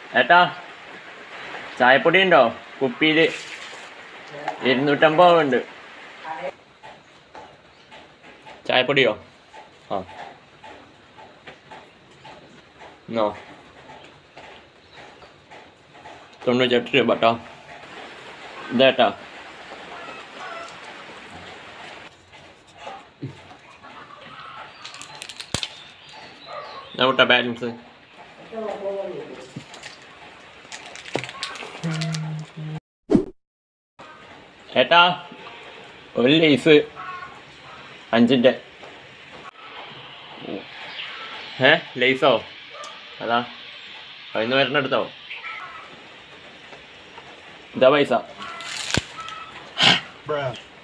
ഏട്ടാ ചായപ്പൊടി ഉണ്ടോ കുപ്പിയിൽ ഇരുന്നൂറ്റമ്പത് ഉണ്ട് ചായപ്പൊടിയോ ആ നോ തൊണ്ണൂറ്റെട്ട് രൂപ കേട്ടോ ഇതേട്ടാ എവിട്ടാ ബാലൻസ് ഏട്ടാ ഒരു ലേസ് അഞ്ചിൻ്റെ ഏ ലേസോ അതാ അതിന് വരണ എടുത്തോ ഇതാ പൈസ Bruh.